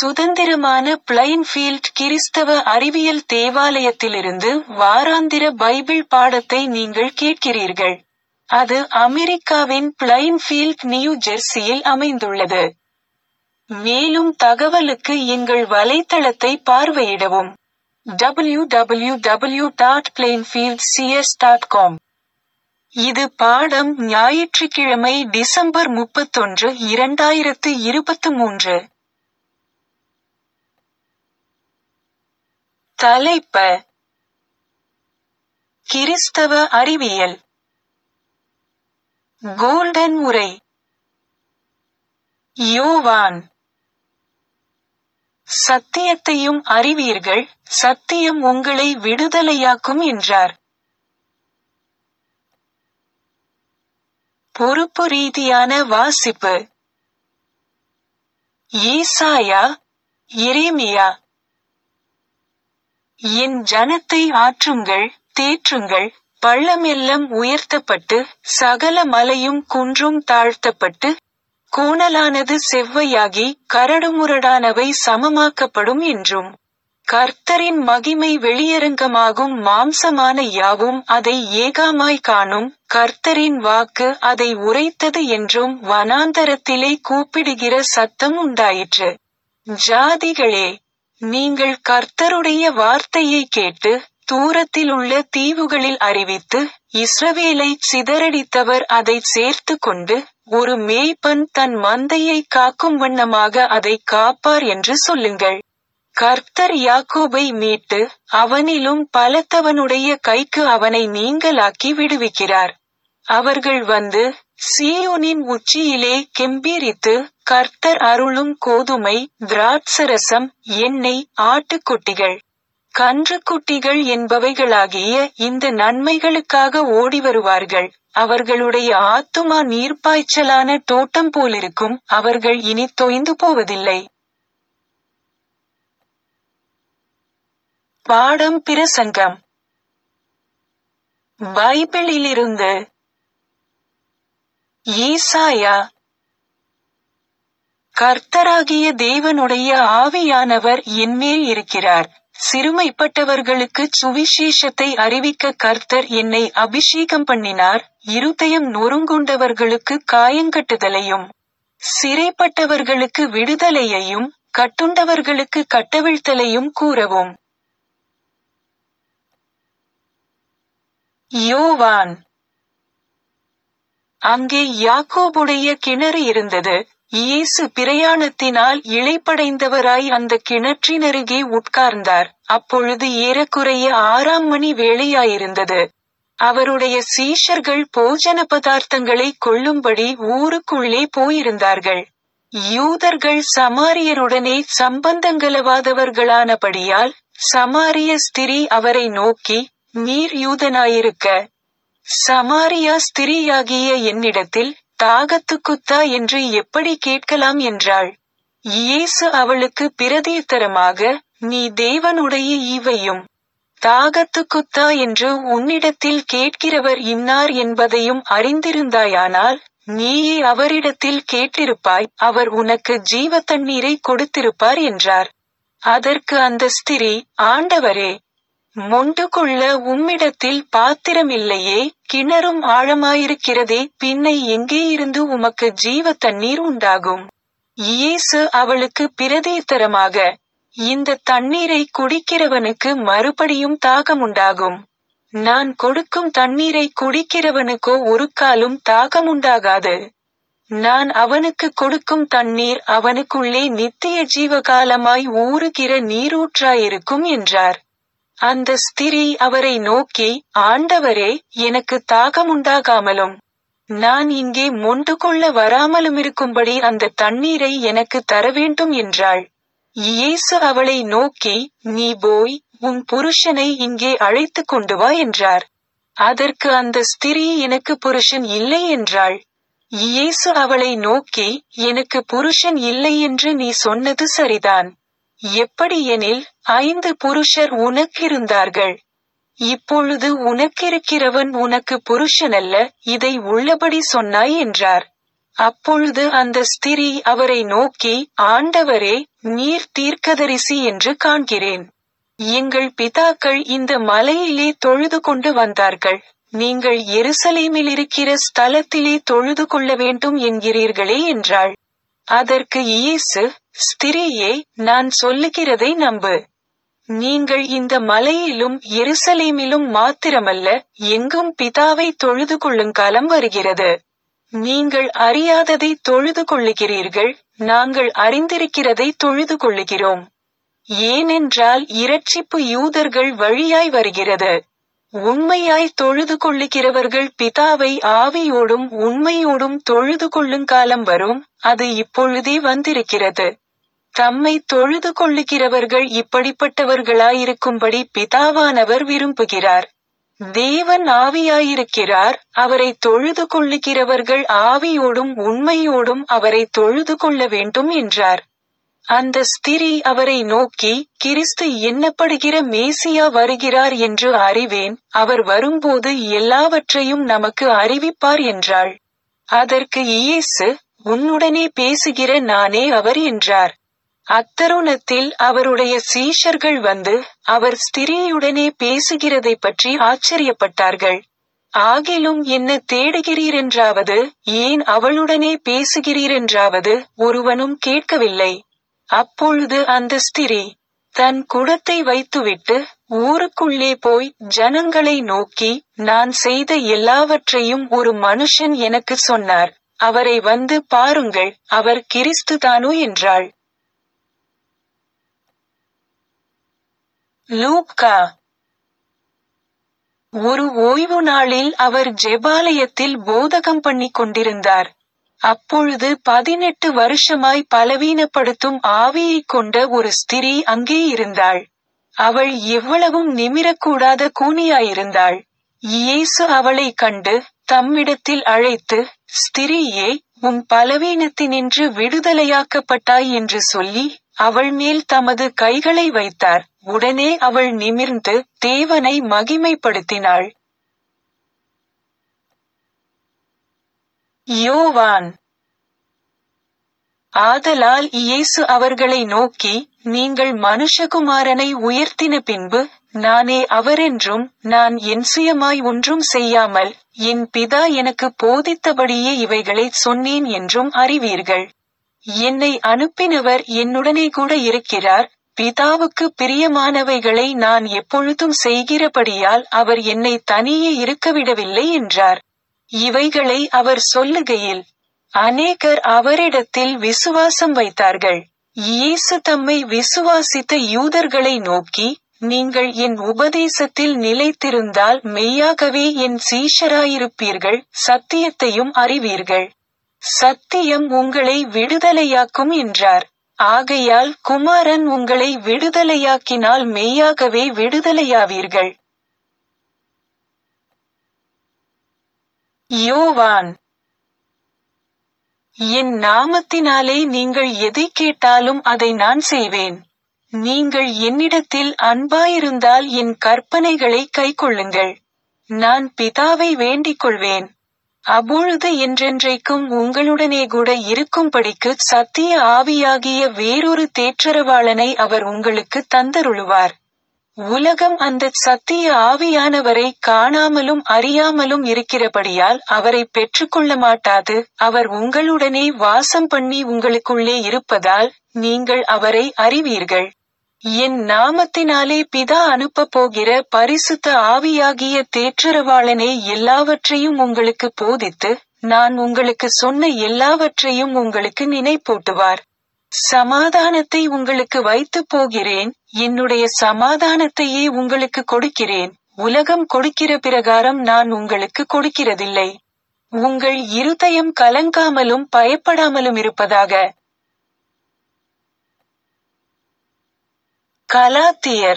சுதந்திரமான பிளைன்ஃபீல்ட் கிறிஸ்தவ அறிவியல் தேவாலயத்திலிருந்து வாராந்திர பைபிள் பாடத்தை நீங்கள் கேட்கிறீர்கள். அது அமெரிக்காவின் பிளைன்ஃபீல்ட் நியூ ஜெர்சியில் அமைந்துள்ளது. மேலும் தகவலுக்கு எங்கள் வலைத்தளத்தை பார்வையிடவும். www.plainfieldcs.com இது பாடம் ஞாயிற்றுக்கிழமை டிசம்பர் முப்பத்தொன்று இரண்டாயிரத்து இருபத்து மூன்று. தலைப்ப கிறிஸ்தவ அறிவியல் கோல்டன் உரை யோவான் சத்தியத்தையும் அறிவீர்கள் சத்தியம் உங்களை விடுதலையாக்கும் என்றார். பொறுப்பு ரீதியான வாசிப்பு ஏசாயா எரேமியா என் ஜனத்தை ஆற்றுங்கள் தேற்றுங்கள் பள்ளமெல்லாம் உயர்த்தப்பட்டு சகல மலையும் குன்றும் தாழ்த்தப்பட்டு கோணலானது செவ்வையாகி கரடுமுரடானவை சமமாக்கப்படும் என்றும் கர்த்தரின் மகிமை வெளியரங்கமாகும் மாம்சமான யாவும் அதை ஏகாமாய் காணும் கர்த்தரின் வாக்கு அதை உரைத்தது என்றும் வனாந்தரத்திலே கூப்பிடுகிற சத்தம் உண்டாயிற்று. ஜாதிகளே நீங்கள் கர்த்தருடைய வார்த்தையை கேட்டு தூரத்திலுள்ள தீவுகளில் அறிவித்து இஸ்ரவேலை சிதறடித்தவர் அதை சேர்த்து கொண்டு ஒரு மேய்ப்பன் தன் மந்தையை காக்கும் வண்ணமாக அதை காப்பார் என்று சொல்லுங்கள். கர்த்தர் யாக்கோபை மீட்டு அவனிலும் பலத்தவனுடைய கைக்கு அவனை நீங்கலாக்கி விடுவிக்கிறார். அவர்கள் வந்து சீயோனின் உச்சியிலே கெம்பீரித்து கர்த்தர் அருளும் கோதுமை திராட்சரசம் எண்ணெய் ஆட்டுக்குட்டிகள் கன்றுக்குட்டிகள் என்பவைகளாகிய இந்த நன்மைகளுக்காக ஓடி வருவார்கள் அவர்களுடைய ஆத்துமா நீர்ப்பாய்ச்சலான தோட்டம் போலிருக்கும் அவர்கள் இனி தொய்ந்து போவதில்லை. பாடம் பிரசங்கம் பைபிளிலிருந்து ஏசாயா கர்த்தராகிய தேவனுடைய ஆவியானவர் என்மேல் இருக்கிறார் சிறுமைப்பட்டவர்களுக்குச் சுவிசேஷத்தை அறிவிக்க கர்த்தர் என்னை அபிஷேகம் பண்ணினார் இருதயம் நொறுங்குண்டவர்களுக்கு காயங்கட்டுதலையும் சிறைப்பட்டவர்களுக்கு விடுதலையையும் கட்டுண்டவர்களுக்கு கட்டவிழ்த்தலையும் கூறவும் யோவான் அங்கே யாக்கோபுடைய கிணறு இருந்தது இயேசு பிரயாணத்தினால் இளைப்படைந்தவராய் அந்த கிணற்றினருகே உட்கார்ந்தார் அப்பொழுது ஏறக்குறைய ஆறாம் மணி வேளையாயிருந்தது அவருடைய சீஷர்கள் போஜன பதார்த்தங்களை கொள்ளும்படி ஊருக்குள்ளே போயிருந்தார்கள் யூதர்கள் சமாரியருடனே சம்பந்தங்களவாதவர்களானபடியால் சமாரிய ஸ்திரீ அவரை நோக்கி நீர் யூதனாயிருக்க சமாரியா ஸ்திரீயாகிய என்னிடத்தில் தாகத்துக்குத்தா என்று எப்படி கேட்கலாம் என்றாள் இயேசு அவளுக்கு பிரதியுத்தரமாக நீ தேவனுடைய ஈவையும் தாகத்துக்குத்தா என்று உன்னிடத்தில் கேட்கிறவர் இன்னார் என்பதையும் அறிந்திருந்தாயானால் நீயே அவரிடத்தில் கேட்டிருப்பாய் அவர் உனக்கு ஜீவ தண்ணீரை கொடுத்திருப்பார் என்றார் அதற்கு அந்த ஸ்திரீ ஆண்டவரே மொண்டு கொள்ள உம்மிடத்தில் பாத்திரமில்லையே கிணறும் ஆழமாயிருக்கிறதே பின்னை எங்கே இருந்து உமக்கு ஜீவ தண்ணீர் உண்டாகும் இயேசு அவளுக்கு பிரதித்தரமாக இந்த தண்ணீரை குடிக்கிறவனுக்கு மறுபடியும் தாகமுண்டாகும் நான் கொடுக்கும் தண்ணீரை குடிக்கிறவனுக்கோ ஒரு காலும் தாகமுண்டாகாது நான் அவனுக்கு கொடுக்கும் தண்ணீர் அவனுக்குள்ளே நித்திய ஜீவகாலமாய் ஊறுகிற நீரூற்றாயிருக்கும் என்றார் அந்த ஸ்திரீ அவரை நோக்கி ஆண்டவரே எனக்கு தாகமுண்டாகாமலும் நான் இங்கே மொண்டு கொள்ள வராமலுமிருக்கும்படி அந்த தண்ணீரை எனக்கு தரவேண்டும் என்றாள் இயேசு அவளை நோக்கி நீ போய் உன் புருஷனை இங்கே அழைத்து கொண்டு வா என்றார் அதற்கு அந்த ஸ்திரீ எனக்கு புருஷன் இல்லை என்றாள் இயேசு அவளை நோக்கி எனக்கு புருஷன் இல்லை என்று நீ சொன்னது சரிதான் எப்படியெனில் ஐந்து புருஷர் உனக்கிருந்தார்கள் இப்பொழுது உனக்கிருக்கிறவன் உனக்கு புருஷனல்ல இதை உள்ளபடி சொன்னாய் என்றார் அப்பொழுது அந்த ஸ்திரீ அவரை நோக்கி ஆண்டவரே நீர் தீர்க்கதரிசி என்று காண்கிறேன் எங்கள் பிதாக்கள் இந்த மலையிலே தொழுது கொண்டு வந்தார்கள் நீங்கள் எருசலேமில் இருக்கிற ஸ்தலத்திலே தொழுது கொள்ள வேண்டும் என்கிறீர்களே என்றாள் அதற்கு இயேசு ஸ்திரியே நான் சொல்லுகிறதை நம்பு நீங்கள் இந்த மலையிலும் எருசலேமிலும் மாத்திரமல்ல எங்கும் பிதாவை தொழுது கொள்ளும் காலம் வருகிறது நீங்கள் அறியாததை தொழுது கொள்ளுகிறீர்கள் நாங்கள் அறிந்திருக்கிறதை தொழுது கொள்ளுகிறோம் ஏனென்றால் இரட்சிப்பு யூதர்கள் வழியாய் வருகிறது உண்மையாய் தொழுது கொள்ளுகிறவர்கள் பிதாவை ஆவியோடும் உண்மையோடும் தொழுது கொள்ளும் காலம் வரும் அது இப்பொழுதே வந்திருக்கிறது தம்மை தொழுது கொள்ளுகிறவர்கள் இப்படிப்பட்டவர்களாயிருக்கும்படி பிதாவானவர் விரும்புகிறார் தேவன் ஆவியாயிருக்கிறார் அவரை தொழுது கொள்ளுகிறவர்கள் ஆவியோடும் உண்மையோடும் அவரை தொழுது கொள்ள வேண்டும் என்றார் அந்த ஸ்திரீ அவரை நோக்கி கிறிஸ்து எண்ணப்படுகிற மேசியா வருகிறார் என்று அறிவேன் அவர் வரும்போது எல்லாவற்றையும் நமக்கு அறிவிப்பார் என்றாள் அதற்கு இயேசு உன்னுடனே பேசுகிற நானே அவர் என்றார் அத்தருணத்தில் அவருடைய சீஷர்கள் வந்து அவர் ஸ்திரீயுடனே பேசுகிறதை பற்றி ஆச்சரியப்பட்டார்கள் ஆகிலும் என்ன தேடுகிறீரென்றாவது ஏன் அவளுடனே பேசுகிறீரென்றாவது ஒருவனும் கேட்கவில்லை அப்பொழுது அந்த ஸ்திரீ தன் குடத்தை வைத்துவிட்டு ஊருக்குள்ளே போய் ஜனங்களை நோக்கி நான் செய்த எல்லாவற்றையும் ஒரு மனுஷன் எனக்கு சொன்னார் அவரை வந்து பாருங்கள் அவர் கிறிஸ்துதானோ என்றாள் லூக்கா ஒரு ஓய்வு நாளில் அவர் ஜெபாலயத்தில் போதகம் பண்ணிக் கொண்டிருந்தார் அப்பொழுது பதினெட்டு வருஷமாய் பலவீனப்படுத்தும் ஆவியைக் கொண்ட ஒரு ஸ்திரீ அங்கே இருந்தாள் அவள் எவ்வளவும் நிமிரக்கூடாத கூனியாயிருந்தாள் இயேசு அவளை கண்டு தம்மிடத்தில் அழைத்து ஸ்திரீயே உன் பலவீனத்தினின்று விடுதலையாக்கப்பட்டாய் என்று சொல்லி அவள் மேல் தமது கைகளை வைத்தார் உடனே அவள் நிமிர்ந்து தேவனை மகிமைப்படுத்தினாள் யோவான் ஆதலால் இயேசு அவர்களை நோக்கி நீங்கள் மனுஷகுமாரனை உயர்த்தின பின்பு நானே அவரென்றும் நான் என் சுயமாய் ஒன்றும் செய்யாமல் என் பிதா எனக்கு போதித்தபடியே இவைகளை சொன்னேன் என்றும் அறிவீர்கள் என்னை அனுப்பினவர் என்னுடனே கூட இருக்கிறார் பிதாவுக்கு பிரியமானவைகளை நான் எப்பொழுதும் செய்கிறபடியால் அவர் என்னை தனியே இருக்கவிடவில்லை என்றார் இவைகளை அவர் சொல்லுகையில் அநேகர் அவரிடத்தில் விசுவாசம் வைத்தார்கள் இயேசு தம்மை விசுவாசித்த யூதர்களை நோக்கி நீங்கள் என் உபதேசத்தில் நிலைத்திருந்தால் மெய்யாகவே என் சீஷராயிருப்பீர்கள் சத்தியத்தையும் அறிவீர்கள் சத்தியம் உங்களை விடுதலையாக்கும் என்றார் ஆகையால் குமாரன் உங்களை விடுதலையாக்கினால் மெய்யாகவே விடுதலையாவீர்கள் யோவான் என் நாமத்தினாலே நீங்கள் எதை கேட்டாலும் அதை நான் செய்வேன் நீங்கள் என்னிடத்தில் அன்பாயிருந்தால் என் கற்பனைகளை கைக்கொள்ளுங்கள் நான் பிதாவை வேண்டிக் கொள்வேன் அப்பொழுது என்றென்றைக்கும் உங்களுடனே கூட இருக்கும்படிக்கு சத்திய ஆவியாகிய வேறொரு தேற்றரவாளனை அவர் உங்களுக்கு தந்தருளுவார் உலகம் அந்த சத்திய ஆவியானவரை காணாமலும் அறியாமலும் இருக்கிறபடியால் அவரை பெற்றுக்கொள்ள மாட்டாது அவர் உங்களுடனே வாசம் பண்ணி உங்களுக்குள்ளே இருப்பதால் நீங்கள் அவரை அறிவீர்கள் என் நாமத்தினாலே பிதா அனுப்பப் போகிற பரிசுத்த ஆவியாகிய தேற்றரவாளனே எல்லாவற்றையும் உங்களுக்கு போதித்து நான் உங்களுக்கு சொன்ன எல்லாவற்றையும் உங்களுக்கு நினைப்பூட்டுவார் சமாதானத்தை உங்களுக்கு வைத்துப் போகிறேன் என்னுடைய சமாதானத்தையே உங்களுக்கு கொடுக்கிறேன் உலகம் கொடுக்கிற பிரகாரம் நான் உங்களுக்கு கொடுக்கிறதில்லை உங்கள் இருதயம் கலங்காமலும் பயப்படாமலும் இருப்பதாக கலாத்தியர்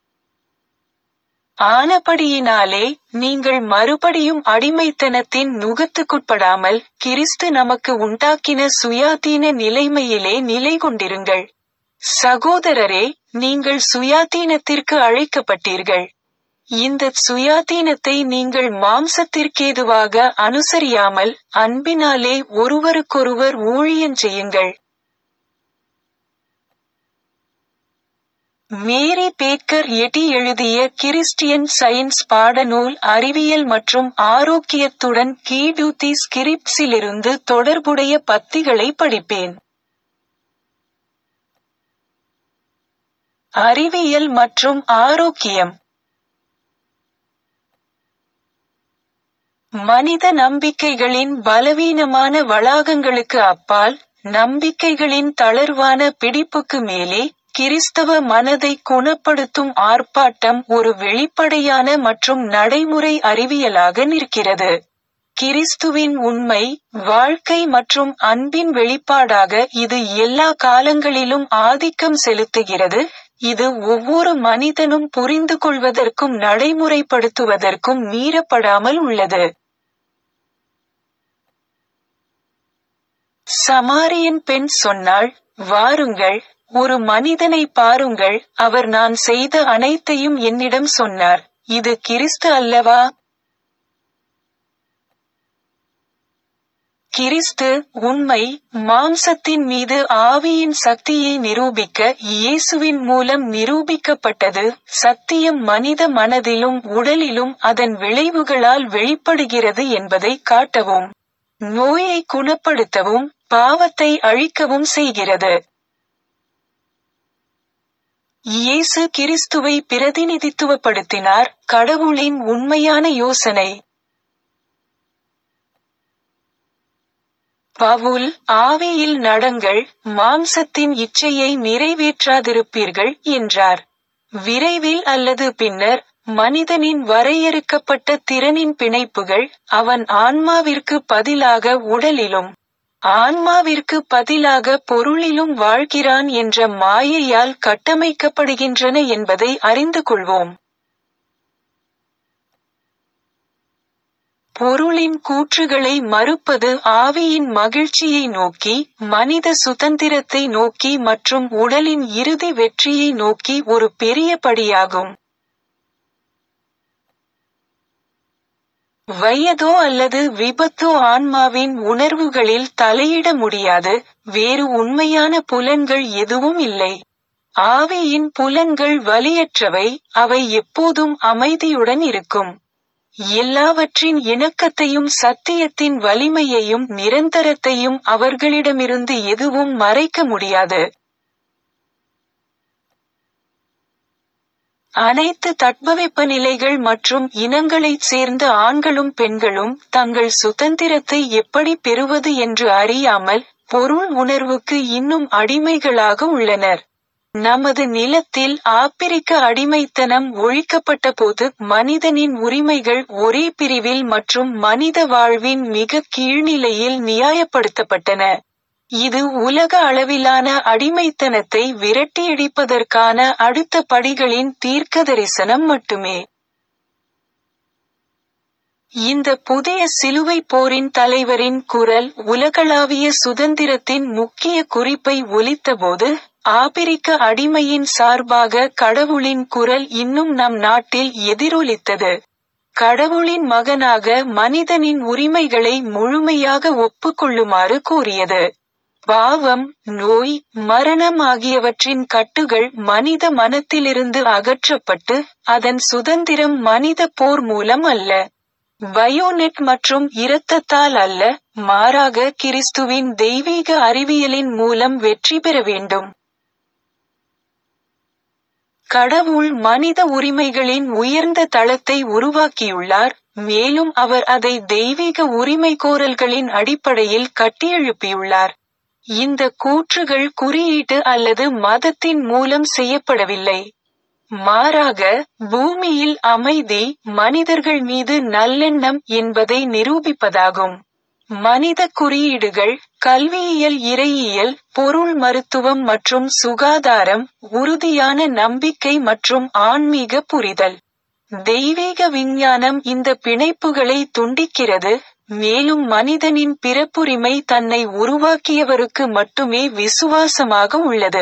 ஆனபடியினாலே நீங்கள் மறுபடியும் அடிமைத்தனத்தின் நுகத்துக்குட்படாமல் கிறிஸ்து நமக்கு உண்டாக்கின சுயாதீன நிலைமையிலே நிலை கொண்டிருங்கள் சகோதரரே நீங்கள் சுயாதீனத்திற்கு அழைக்கப்பட்டீர்கள் இந்த சுயாதீனத்தை நீங்கள் மாம்சத்திற்கேதுவாக அனுசரியாமல் அன்பினாலே ஒருவருக்கொருவர் ஊழியஞ்செய்யுங்கள் மேரி பேக்கர் எட்டி எழுதிய கிறிஸ்டியன் சயின்ஸ் பாடநூல் அறிவியல் மற்றும் ஆரோக்கியத்துடன் கீடூத்தி ஸ்கிரிப்ட்ஸிலிருந்து தொடர்புடைய பத்திகளை படிப்பேன் அறிவியல் மற்றும் ஆரோக்கியம் மனித நம்பிக்கைகளின் பலவீனமான வளாகங்களுக்கு அப்பால் நம்பிக்கைகளின் தளர்வான பிடிப்புக்கு மேலே கிறிஸ்தவ மனதை குணப்படுத்தும் ஆர்ப்பாட்டம் ஒரு வெளிப்படையான மற்றும் நடைமுறை அறிவியலாக நிற்கிறது கிறிஸ்துவின் உண்மை வாழ்க்கை மற்றும் அன்பின் வெளிப்பாடாக இது எல்லா காலங்களிலும் ஆதிக்கம் செலுத்துகிறது இது ஒவ்வொரு மனிதனும் புரிந்து கொள்வதற்கும் நடைமுறைப்படுத்துவதற்கும் மீறப்படாமல் உள்ளது சமாரியன் பெண் சொன்னாள் வாருங்கள் ஒரு மனிதனை பாருங்கள் அவர் நான் செய்த அனைத்தையும் என்னிடம் சொன்னார் இது கிறிஸ்து அல்லவா கிறிஸ்து உண்மை மாம்சத்தின் மீது ஆவியின் சக்தியை நிரூபிக்க இயேசுவின் மூலம் நிரூபிக்கப்பட்டது சத்தியம் மனித மனதிலும் உடலிலும் அதன் விளைவுகளால் வெளிப்படுகிறது என்பதை காட்டவும் நோயை குணப்படுத்தவும் பாவத்தை அழிக்கவும் செய்கிறது இயேசு கிறிஸ்துவை பிரதிநிதித்துவப்படுத்தினார் கடவுளின் உண்மையான யோசனை பவுல் ஆவியில் நடங்கள் மாம்சத்தின் இச்சையை நிறைவேற்றாதிருப்பீர்கள் என்றார் விரைவில் அல்லது பின்னர் மனிதனின் வரையறுக்கப்பட்ட திறனின் பிணைப்புகள் அவன் ஆன்மாவிற்கு பதிலாக உடலிலும் ஆன்மாவிற்கு பதிலாக பொருளிலும் வாழ்கிறான் என்ற மாயையால் கட்டமைக்கப்படுகின்றன என்பதை அறிந்து கொள்வோம் பொருளின் கூற்றுகளை மறுப்பது ஆவியின் மகிழ்ச்சியை நோக்கி மனித சுதந்திரத்தை நோக்கி மற்றும் உடலின் இறுதி வெற்றியை நோக்கி ஒரு பெரிய படியாகும் வயதோ அல்லது விபத்தோ ஆன்மாவின் உணர்வுகளில் தலையிட முடியாது வேறு உண்மையான புலன்கள் எதுவும் இல்லை ஆவியின் புலன்கள் வலியற்றவை அவை எப்போதும் அமைதியுடன் இருக்கும் எல்லாவற்றின் இணக்கத்தையும் சத்தியத்தின் வலிமையையும் நிரந்தரத்தையும் அவர்களிடமிருந்து எதுவும் மறைக்க முடியாது அனைத்து தட்பவெப்பநிலைகள் மற்றும் இனங்களைச் சேர்ந்த ஆண்களும் பெண்களும் தங்கள் சுதந்திரத்தை எப்படி பெறுவது என்று அறியாமல் பொருள் உணர்வுக்கு இன்னும் அடிமைகளாக உள்ளனர் நமது நிலத்தில் ஆப்பிரிக்க அடிமைத்தனம் ஒழிக்கப்பட்டபோது மனிதனின் உரிமைகள் ஒரே பிரிவில் மற்றும் மனித வாழ்வின் மிக கீழ்நிலையில் நியாயப்படுத்தப்பட்டன இது உலக அளவிலான அடிமைத்தனத்தை விரட்டியடிப்பதற்கான அடுத்த படிகளின் தீர்க்கதரிசனம் மட்டுமே இந்த புதிய சிலுவை போரின் தலைவரின் குரல் உலகளாவிய சுதந்திரத்தின் முக்கிய குறிப்பை ஒலித்தபோது ஆபிரிக்க அடிமையின் சார்பாக கடவுளின் குரல் இன்னும் நம் நாட்டில் எதிரொலித்தது கடவுளின் மகனாக மனிதனின் உரிமைகளை முழுமையாக ஒப்புக்கொள்ளுமாறு கூறியது பாவம் நோய் மரணம் ஆகியவற்றின் கட்டுகள் மனித மனத்திலிருந்து அகற்றப்பட்டு அதன் சுதந்திரம் மனித போர் மூலம் அல்ல பயோனெட் மற்றும் இரத்தத்தால் அல்ல மாறாக கிறிஸ்துவின் தெய்வீக அறிவியலின் மூலம் வெற்றி பெற வேண்டும் கடவுள் மனித உரிமைகளின் உயர்ந்த தளத்தை உருவாக்கியுள்ளார் மேலும் அவர் அதை தெய்வீக உரிமை கோரல்களின் அடிப்படையில் கட்டியெழுப்பியுள்ளார் இந்த கூற்றுகள் குறியீட்டு அல்லது மதத்தின் மூலம் செய்யப்படவில்லை மாறாக பூமியில் அமைதி மனிதர்கள் மீது நல்லெண்ணம் என்பதை நிரூபிப்பதாகும் மனித குறியீடுகள் கல்வியியல் இறையியல் பொருள் மருத்துவம் மற்றும் சுகாதாரம் உறுதியான நம்பிக்கை மற்றும் ஆன்மீக புரிதல் தெய்வீக விஞ்ஞானம் இந்த பிணைப்புகளை துண்டிக்கிறது மேலும் மனிதனின் பிறப்புரிமை தன்னை உருவாக்கியவருக்கு மட்டுமே விசுவாசமாக உள்ளது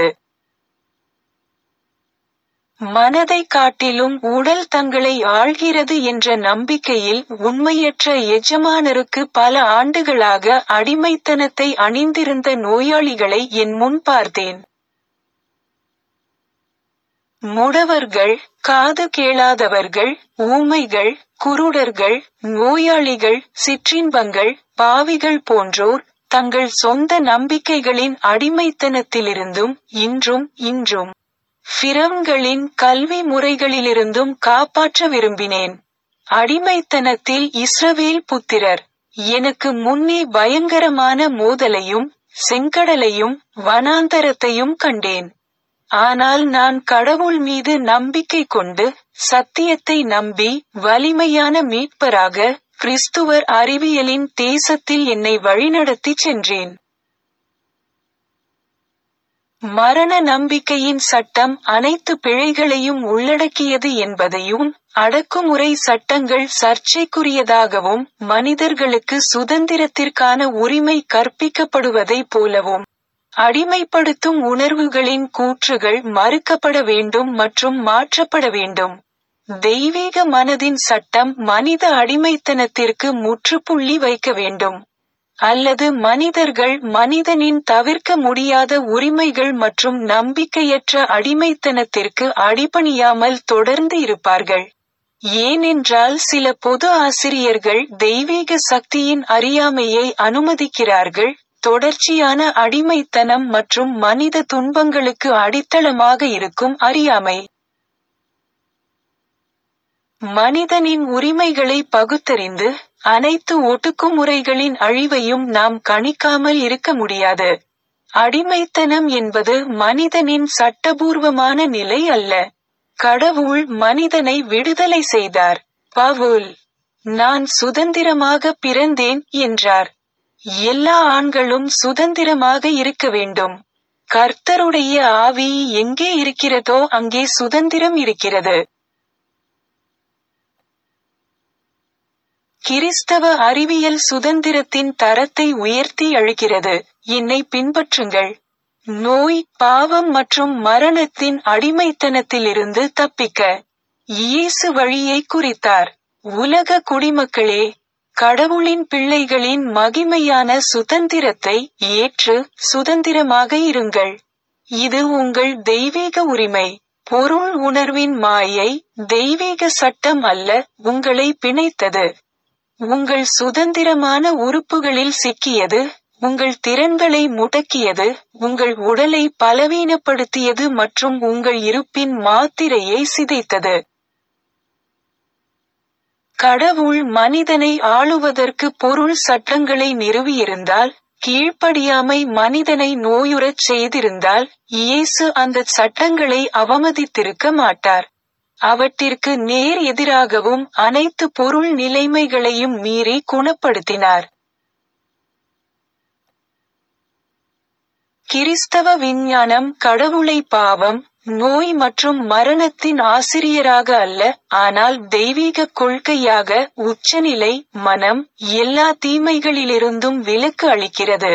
மனதை காட்டிலும் உடல் தங்களை ஆள்கிறது என்ற நம்பிக்கையில் உண்மையற்ற எஜமானருக்கு பல ஆண்டுகளாக அடிமைத்தனத்தை அணிந்திருந்த நோயாளிகளை என் முன் பார்த்தேன் முடவர்கள் காது கேளாதவர்கள் ஊமைகள் குருடர்கள் நோயாளிகள் சிற்றின்பங்கள் பாவிகள் போன்றோர் தங்கள் சொந்த நம்பிக்கைகளின் அடிமைத்தனத்திலிருந்தும் இன்றும் இன்றும் ஃபிரவுன்களின் கல்வி முறைகளிலிருந்தும் காப்பாற்ற விரும்பினேன் அடிமைத்தனத்தில் இஸ்ரவேல் புத்திரர் எனக்கு முன்னே பயங்கரமான மோதலையும் செங்கடலையும் வனாந்தரத்தையும் கண்டேன் ஆனால் நான் கடவுள் மீது நம்பிக்கை கொண்டு சத்தியத்தை நம்பி வலிமையான மீட்பராக கிறிஸ்துவர் அறிவியலின் தேசத்தில் என்னை வழிநடத்தி சென்றேன் மரண நம்பிக்கையின் சட்டம் அனைத்து பிழைகளையும் உள்ளடக்கியது என்பதையும் அடக்குமுறை சட்டங்கள் சர்ச்சைக்குரியதாகவும் மனிதர்களுக்கு சுதந்திரத்திற்கான உரிமை கற்பிக்கப்படுவதைப் போலவும் அடிமைப்படுத்தும் உணர்வுகளின் கூற்றுகள் மறுக்கப்பட வேண்டும் மற்றும் மாற்றப்பட வேண்டும் தெய்வீக மனதின் சட்டம் மனித அடிமைத்தனத்திற்கு முற்றுப்புள்ளி வைக்க வேண்டும் அல்லது மனிதர்கள் மனிதனின் தவிர்க்க முடியாத உரிமைகள் மற்றும் நம்பிக்கையற்ற அடிமைத்தனத்திற்கு அடிபணியாமல் தொடர்ந்து இருப்பார்கள் ஏனென்றால் சில பொது ஆசிரியர்கள் தெய்வீக சக்தியின் அறியாமையை அனுமதிக்கிறார்கள் தொடர்ச்சியான அடிமைத்தனம் மற்றும் மனித துன்பங்களுக்கு அடித்தளமாக இருக்கும் அறியாமை மனிதனின் உரிமைகளை பகுத்தறிந்து அனைத்து ஒடுக்குமுறைகளின் அழிவையும் நாம் கணிக்காமல் இருக்க முடியாது அடிமைத்தனம் என்பது மனிதனின் சட்டபூர்வமான நிலை அல்ல கடவுள் மனிதனை விடுதலை செய்தார் பவுல் நான் சுதந்திரமாக பிறந்தேன் என்றார் எல்லா ஆண்களும் சுதந்திரமாக இருக்க வேண்டும் கர்த்தருடைய ஆவி எங்கே இருக்கிறதோ அங்கே சுதந்திரம் இருக்கிறது கிறிஸ்தவ அறிவியல் சுதந்திரத்தின் தரத்தை உயர்த்தி அழுகிறது என்னை பின்பற்றுங்கள் நோய் பாவம் மற்றும் மரணத்தின் அடிமைத்தனத்திலிருந்து தப்பிக்க இயேசு வழியை குறித்தார் உலக குடிமக்களே கடவுளின் பிள்ளைகளின் மகிமையான சுதந்திரத்தை ஏற்று சுதந்திரமாக இருங்கள் இது உங்கள் தெய்வீக உரிமை பொருள் உணர்வின் மாயை தெய்வீக சட்டம் அல்ல உங்களை பிணைத்தது உங்கள் சுதந்திரமான உறுப்புகளில் சிக்கியது உங்கள் திறன்களை முடக்கியது உங்கள் உடலை பலவீனப்படுத்தியது மற்றும் உங்கள் இருப்பின் மாத்திரையை சிதைத்தது கடவுள் மனிதனை ஆளுவதற்கு பொருள் சட்டங்களை நிறுவியிருந்தால் கீழ்ப்படியாமை மனிதனை நோயுறச் செய்திருந்தால் இயேசு அந்த சட்டங்களை அவமதித்திருக்க மாட்டார் அவற்றிற்கு நேர் எதிராகவும் அனைத்து பொருள் நிலைமைகளையும் மீறி குணப்படுத்தினார் கிறிஸ்தவ விஞ்ஞானம் கடவுளை பாவம் நோய் மற்றும் மரணத்தின் ஆசிரியராக அல்ல ஆனால் தெய்வீக கொள்கையாக உச்சநிலை மனம் எல்லா தீமைகளிலிருந்தும் விலக்கு அளிக்கிறது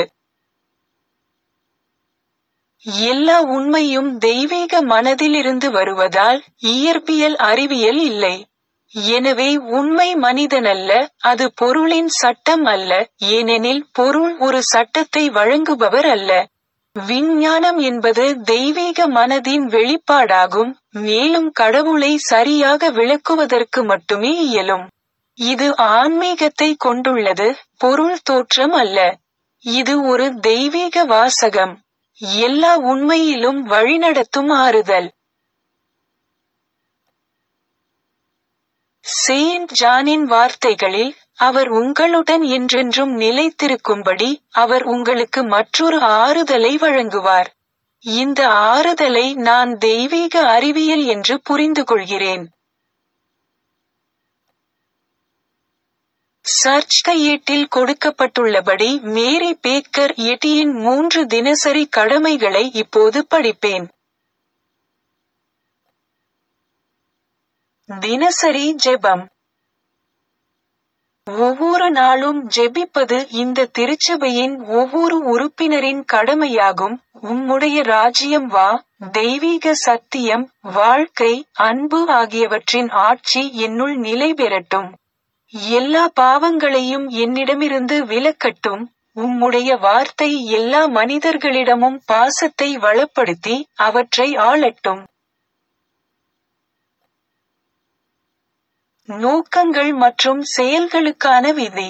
எல்லா உண்மையும் தெய்வீக மனதிலிருந்து வருவதால் இயற்பியல் அறிவியல் இல்லை எனவே உண்மை மனிதனல்ல அது பொருளின் சட்டம் அல்ல ஏனெனில் பொருள் ஒரு சட்டத்தை வழங்குபவர் அல்ல விஞ்ஞானம் என்பது தெய்வீக மனதின் வெளிப்பாடாகும் மேலும் கடவுளை சரியாக விளக்குவதற்கு மட்டுமே இயலும் இது ஆன்மீகத்தை கொண்டுள்ளது பொருள் தோற்றம் அல்ல இது ஒரு தெய்வீக வாசகம் எல்லா உண்மையிலும் வழிநடத்தும் ஆறுதல் செயின்ட் ஜானின் வார்த்தைகளில் அவர் உங்களுடன் என்றென்றும் நிலைத்திருக்கும்படி அவர் உங்களுக்கு மற்றொரு ஆறுதலை வழங்குவார் இந்த ஆறுதலை நான் தெய்வீக அறிவியல் என்று புரிந்து கொள்கிறேன் சர்ச் கையேட்டில் கொடுக்கப்பட்டுள்ளபடி மேரி பேக்கர் எட்டியின் மூன்று தினசரி கடமைகளை இப்போது படிப்பேன் தினசரி ஜெபம் ஒவ்வொரு நாளும் ஜெபிப்பது இந்த திருச்சபையின் ஒவ்வொரு உறுப்பினரின் கடமையாகும் உம்முடைய ராஜ்யம் வா தெய்வீக சத்தியம் வாழ்க்கை அன்பு ஆகியவற்றின் ஆட்சி என்னுள் நிலை பெறட்டும் எல்லா பாவங்களையும் என்னிடமிருந்து விலக்கட்டும் உம்முடைய வார்த்தை எல்லா மனிதர்களிடமும் பாசத்தை வளப்படுத்தி அவற்றை ஆளட்டும் நோக்கங்கள் மற்றும் செயல்களுக்கான விதி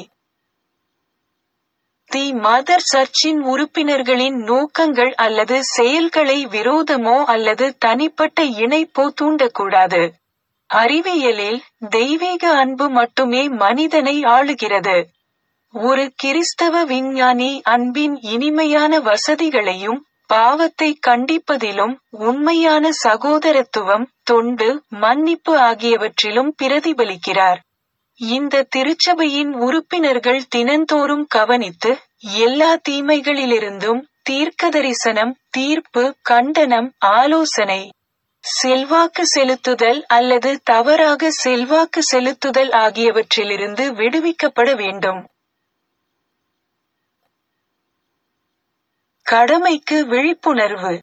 தி மதர் சர்ச்சின் உறுப்பினர்களின் நோக்கங்கள் அல்லது செயல்களை விரோதமோ அல்லது தனிப்பட்ட இணைப்போ தூண்டக்கூடாது அறிவியலில் தெய்வீக அன்பு மட்டுமே மனிதனை ஆளுகிறது ஒரு கிறிஸ்தவ விஞ்ஞானி அன்பின் இனிமையான வசதிகளையும் பாவத்தை கண்டிப்பதிலும் உண்மையான சகோதரத்துவம் தொண்டு மன்னிப்பு ஆகியவற்றிலும் பிரதிபலிக்கிறார் இந்த திருச்சபையின் உறுப்பினர்கள் தினந்தோறும் கவனித்து எல்லா தீமைகளிலிருந்தும் தீர்க்கதரிசனம் தீர்ப்பு கண்டனம் ஆலோசனை செல்வாக்கு செலுத்துதல் அல்லது தவறாக செல்வாக்கு செலுத்துதல் ஆகியவற்றிலிருந்து விடுவிக்கப்பட வேண்டும் கடமைக்கு விழிப்புணர்வு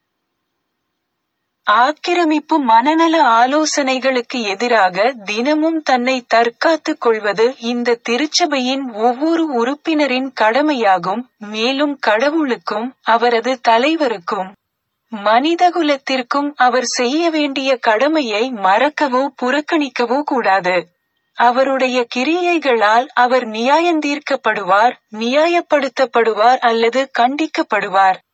ஆக்கிரமிப்பு மனநல ஆலோசனைகளுக்கு எதிராக தினமும் தன்னை தற்காத்துக் கொள்வது இந்த திருச்சபையின் ஒவ்வொரு உறுப்பினரின் கடமையாகும் மேலும் கடவுளுக்கும் அவரது தலைவருக்கும் மனிதகுலத்திற்கும் அவர் செய்ய வேண்டிய கடமையை மறக்கவோ புறக்கணிக்கவோ கூடாது அவருடைய கிரியைகளால் அவர் நியாயந்தீர்க்கப்படுவார் நியாயப்படுத்தப்படுவார் அல்லது கண்டிக்கப்படுவார்